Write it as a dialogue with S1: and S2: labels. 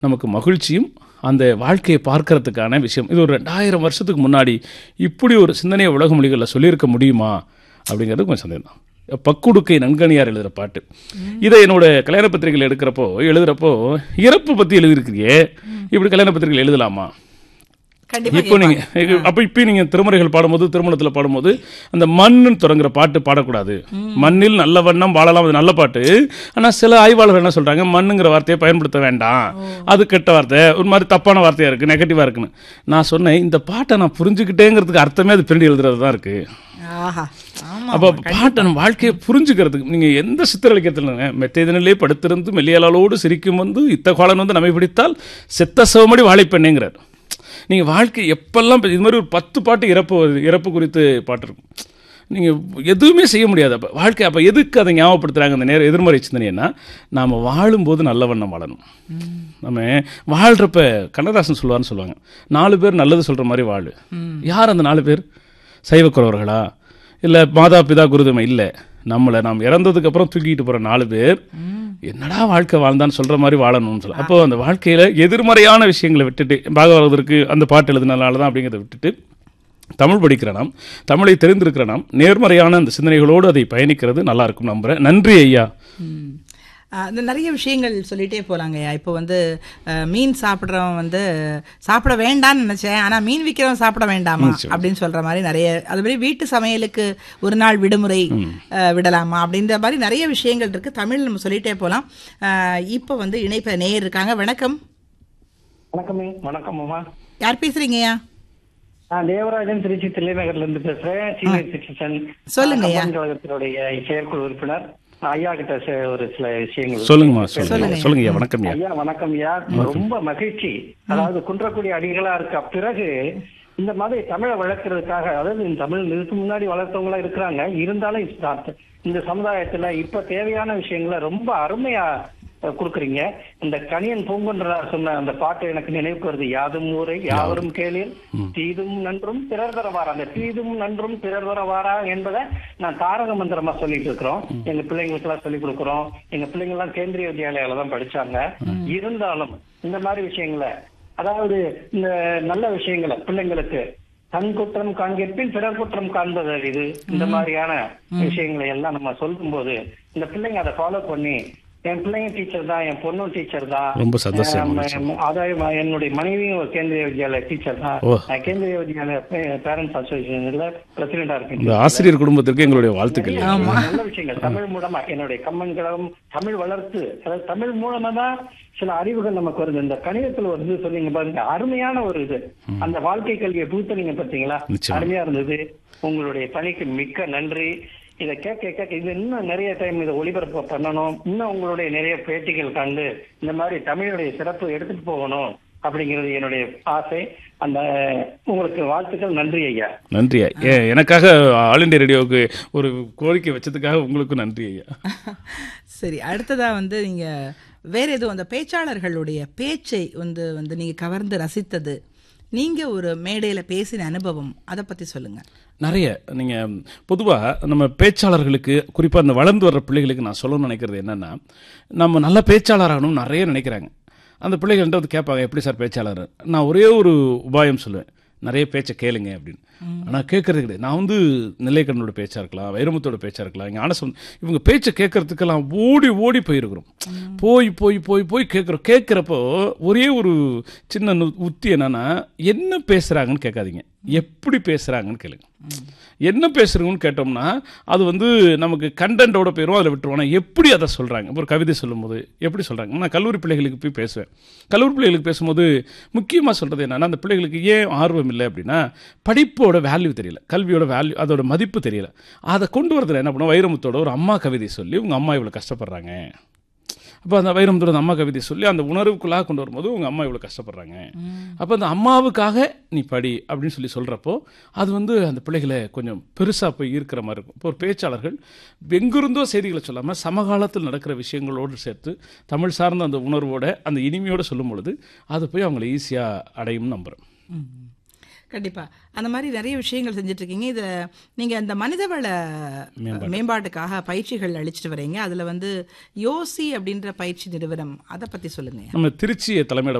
S1: நமக்கு மகிழ்ச்சியும் அந்த வாழ்க்கையை பார்க்கறதுக்கான விஷயம் இது ஒரு ரெண்டாயிரம் வருஷத்துக்கு முன்னாடி இப்படி ஒரு சிந்தனையை உலக மொழிகளில் சொல்லியிருக்க முடியுமா அப்படிங்கிறது கொஞ்சம் சந்தேகம் தான் பக்குடுக்கை நன்கணியார் எழுதுகிற பாட்டு இதை என்னோட கல்யாண பத்திரிகையில் எடுக்கிறப்போ எழுதுகிறப்போ இறப்பு பற்றி எழுதியிருக்கிறியே இப்படி கல்யாண பத்திரிகையில் எழுதலாமா
S2: கண்டிப்பா
S1: இப்போ நீங்க அப்ப இப்போ நீங்க திருமுறைகள் பாடும்போது திருமணத்துல பாடும்போது அந்த மண்ணுன்னு தொடங்குற பாட்டு பாடக்கூடாது மண்ணில் நல்ல வண்ணம் வாழலாம் அது நல்ல பாட்டு ஆனா சில ஆய்வாளர்கள் என்ன சொல்றாங்க மண்ணுங்கிற வார்த்தையை பயன்படுத்த வேண்டாம் அது கெட்ட வார்த்தை ஒரு மாதிரி தப்பான வார்த்தையா இருக்கு நெகட்டிவா இருக்குன்னு நான் சொன்னேன் இந்த பாட்டை நான் புரிஞ்சுக்கிட்டேங்கிறதுக்கு அர்த்தமே அது பின்னாடி எழுதுறது தான் இருக்கு
S2: ஆஹா ஆமா
S1: அப்போ பாட்டை நம்ம வாழ்க்கையை புரிஞ்சுக்கிறதுக்கு நீங்கள் எந்த சித்திரலிக்கத்தில் மெத்தைதனிலே படுத்திருந்து மெல்லியலாளோடு சிரிக்கும் வந்து இத்த காலன் வந்து நம்மை பிடித்தால் செத்த சவமடி வாழைப்பெண்ணேங்கிறார் நீங்கள் வாழ்க்கை எப்பெல்லாம் இப்ப இது மாதிரி ஒரு பத்து பாட்டு இறப்பு வருது இறப்பு குறித்து பாட்டு இருக்கும் நீங்கள் எதுவுமே செய்ய முடியாது அப்போ வாழ்க்கை அப்போ எதுக்கு அதை ஞாபகப்படுத்துகிறாங்க அந்த நேரம் எதிர்மறை சிந்தனைன்னா நாம் வாழும்போது நல்ல வண்ணம் வாழணும் நம்ம வாழ்கிறப்ப கண்ணதாசன் சொல்லுவார்னு சொல்லுவாங்க நாலு பேர் நல்லது சொல்கிற மாதிரி வாழு யார் அந்த நாலு பேர் சைவக்குறவர்களா இல்லை மாதா பிதா குருதமை இல்லை நம்மளை நாம் இறந்ததுக்கு அப்புறம் தூக்கிட்டு போகிற நாலு பேர் என்னடா வாழ்க்கை வாழ்ந்தான்னு சொல்கிற மாதிரி வாழணும்னு சொல்ல அப்போ அந்த வாழ்க்கையில் எதிர்மறையான விஷயங்களை விட்டுட்டு பாகவதற்கு அந்த பாட்டு எழுதுனதுனால தான் அப்படிங்கிறத விட்டுட்டு தமிழ் படிக்கிற நாம் தமிழை தெரிந்திருக்கிற நாம் நேர்மறையான அந்த சிந்தனைகளோடு அதை பயணிக்கிறது நல்லா இருக்கும் நம்புகிறேன் நன்றி ஐயா
S2: ம். ஆ, இந்த நிறைய விஷயங்கள் சொல்லிட்டே போலாங்கய்யா இப்போ வந்து அஹ், மீன் சாப்பிட்றவன் வந்து சாப்பிட வேண்டாம்னு நினைச்சேன் ஆனா மீன் விற்கிறவன் சாப்பிட வேண்டாமா அப்படின்னு சொல்ற மாதிரி நிறைய அது மாதிரி வீட்டு சமையலுக்கு ஒரு நாள் விடுமுறை அஹ், விடலாமா அப்படின்ற மாதிரி நிறைய விஷயங்கள் இருக்கு தமிழ் நம்ம சொல்லிட்டே போலாம் அஹ், இப்போ வந்து இணைப்ப நேயர் இருக்காங்க வணக்கம்
S3: வணக்கமே வணக்கம் அம்மா
S2: யார் பேசுறீங்கய்யா
S3: நான் தேவராஜன் திருச்சி தில்லைநகர்ல இருந்து பேசுறேன் சீனியர் சிட்டிசன்
S2: சொல்லுங்கய்யா.
S3: கழகத்தினுடைய செயற்குழு உறுப்பினர் நான் ஐயா கிட்ட சே- ஒரு சில விஷயங்கள்
S1: சொல்லுங்கம்மா சொல்லுங்க சொல்லுங்க ஐயா வணக்கம் ஐயா
S3: ஐயா வணக்கம் ஐயா ரொம்ப மகிழ்ச்சி அதாவது குன்றக்குடி அடிகளா இருக்க பிறகு இந்த மாதிரி தமிழை வளர்க்கறதுக்காக அதாவது இந்த தமிழ் இதுக்கு முன்னாடி வளர்த்தவங்களா இருக்கிறாங்க இருந்தாலும் இந்த- இந்த சமுதாயத்துல இப்ப தேவையான விஷயங்களை ரொம்ப அருமையா அஹ், கொடுக்குறீங்க இந்த கணியன் பூங்குன்றனார் சொன்ன அந்த பாட்டு எனக்கு நினைவுக்கு வருது யாதும் ஊரை யாவரும் கேளிர் தீதும் நன்றும் பிறர் தரவாரா அந்த தீதும் நன்றும் பிறர் தரவாரா என்பதை நான் தாரக மந்திரமா சொல்லிட்டு இருக்கிறோம் எங்க பிள்ளைங்களுக்கு எல்லாம் சொல்லிக் கொடுக்குறோம் எங்க பிள்ளைங்க எல்லாம் கேந்திரிய வித்யாலயால தான் படிச்சாங்க இருந்தாலும் இந்த மாதிரி விஷயங்களை அதாவது இந்த நல்ல விஷயங்களை பிள்ளைங்களுக்கு தன் குற்றம் காண்கிற்பின் பிறர் குற்றம் காண்பது இது இந்த மாதிரியான விஷயங்களை எல்லாம் நம்ம சொல்லும்போது இந்த பிள்ளைங்க அதை ஃபாலோ பண்ணி என் பிள்ளைங்க டீச்சர் தான் என் பொண்ணும் டீச்சர் தான்
S1: ரொம்ப சந்தோஷம்
S3: அஹ் அதாவது ம- என்னுடைய மனைவியும் ஒரு கேந்திரிய வித்யாலய டீச்சர் தான்
S1: ஓ.
S3: நான் கேந்திரிய வித்யாலய பேரண்ட்ஸ் அசோசியேஷன்ல பிரசிடண்டா இருக்கேன்
S1: இந்த ஆசிரியர் குடும்பத்திற்கு எங்களுடைய வாழ்த்துக்கள் ஐயா.
S3: நிறைய நல்ல விஷயங்கள் தமிழ் மூலமா என்னுடைய கம்மன் கழகம் தமிழ் வளர்த்து அதாவது தமிழ் மூலமா தான் சில அறிவுகள் நமக்கு வருது இந்த கணிதத்துல ஒரு இது சொன்னீங்க பாருங்க அருமையான ஒரு இது அந்த வாழ்க்கை கல்வியை பூத்தனீங்க பாத்தீங்களா
S1: நிச்சயமா.
S3: அருமையா இருந்தது உங்களுடைய பணிக்கு மிக்க நன்றி இதை கேட்க கேட்க இது இன்னும் நிறைய டைம் இதை ஒளிபரப்பு பண்ணணும் இன்னும் உங்களுடைய நிறைய பேட்டிகள் கண்டு இந்த மாதிரி தமிழுடைய சிறப்பு எடுத்துட்டு போகணும் அப்படிங்கிறது என்னுடைய ஆசை அந்த உங்களுக்கு வாழ்த்துக்கள் நன்றி ஐயா
S1: நன்றி ஐயா ஏ, எனக்காக ஆல் இண்டியா ரேடியோவுக்கு ஒரு கோரிக்கை வச்சதுக்காக உங்களுக்கும் நன்றி ஐயா
S2: சரி அடுத்ததா வந்து நீங்க வேற எதுவும் அந்த பேச்சாளர்களுடைய பேச்சை வந்து வந்து நீங்க கவர்ந்து ரசித்தது நீங்க ஒரு மேடையில பேசின அனுபவம் அதை பத்தி சொல்லுங்க
S1: நிறைய நீங்கள் பொதுவாக நம்ம பேச்சாளர்களுக்கு குறிப்பாக இந்த வளர்ந்து வர்ற பிள்ளைகளுக்கு நான் சொல்லணும்னு நினைக்கிறது என்னென்னா நம்ம நல்ல பேச்சாளராகணும்னு நிறைய நினைக்கிறாங்க அந்த பிள்ளைகள்கிட்ட வந்து கேட்பாங்க எப்படி சார் பேச்சாளர் நான் ஒரே ஒரு உபாயம் சொல்லுவேன் நிறைய பேச்சை கேளுங்க அப்படின்னு ஆனால் கேட்கறது கிடையாது நான் வந்து நெல்லைக்கண்ணோட பேச்சா இருக்கலாம் வைரமுத்தோட பேச்சா இருக்கலாம் இங்கே ஆனசம் இவங்க பேச்சை கேட்கறதுக்கெல்லாம் ஓடி ஓடி போயிருக்கிறோம் போய் போய் போய் போய் கேட்குறோம் கேட்குறப்போ ஒரே ஒரு சின்ன நு- உத்தி என்னன்னா என்ன பேசுகிறாங்கன்னு கேட்காதீங்க எப்படி பேசுகிறாங்கன்னு கேளுங்க என்ன பேசுகிறோங்கன்னு கேட்டோம்னா அது வந்து நமக்கு கண்டென்ட்டோட போயிடும் அதில் விட்டுருவோம் ஆனால் எப்படி அதை சொல்கிறாங்க இப்போ ஒரு கவிதை சொல்லும்போது எப்படி சொல்கிறாங்க நான் கல்லூரி பிள்ளைகளுக்கு போய் பேசுவேன் கல்லூரி பிள்ளைகளுக்கு பேசும்போது முக்கியமாக சொல்கிறது என்னன்னா அந்த பிள்ளைகளுக்கு ஏன் ஆர்வம் இல்லை அப்படின்னா படிப்போட வேல்யூ தெரியல கல்வியோட வேல்யூ அதோட மதிப்பு தெரியல அதை கொண்டு வரதுல என்ன பண்ணுவோம் வைரமுத்தோட ஒரு அம்மா கவிதை சொல்லி உங்கள் அம்மா இவ்வளோ கஷ்டப்படுறாங்க அப்போ அந்த வைரமுத்தோட அந்த அம்மா கவிதை சொல்லி அந்த உணர்வுக்குள்ளாக கொண்டு வரும்போது உங்கள் அம்மா இவ்வளோ கஷ்டப்படுறாங்க அப்போ அந்த அம்மாவுக்காக நீ படி அப்படின்னு சொல்லி சொல்கிறப்போ அது வந்து அந்த பிள்ளைகளை கொஞ்சம் பெருசாக போய் ஈர்க்கிற மாதிரி இருக்கும் இப்போ ஒரு பேச்சாளர்கள் எங்கிருந்தோ செய்திகளை சொல்லாமல் சமகாலத்தில் நடக்கிற விஷயங்களோடு சேர்த்து தமிழ் சார்ந்த அந்த உணர்வோட அந்த இனிமையோடு சொல்லும் பொழுது அது போய் அவங்களை ஈஸியாக அடையும் நம்புகிறேன்
S2: கண்டிப்பா அந்த மாதிரி நிறைய விஷயங்கள் செஞ்சுட்டு இருக்கீங்க இத நீங்க இந்த மனிதவள மேம்பாட்டுக்காக பயிற்சிகள் அளிச்சிட்டு வரீங்க அதுல வந்து யோசி அப்படின்ற பயிற்சி நிறுவனம் அதை பத்தி சொல்லுங்க
S1: நம்ம திருச்சியை தலைமையிட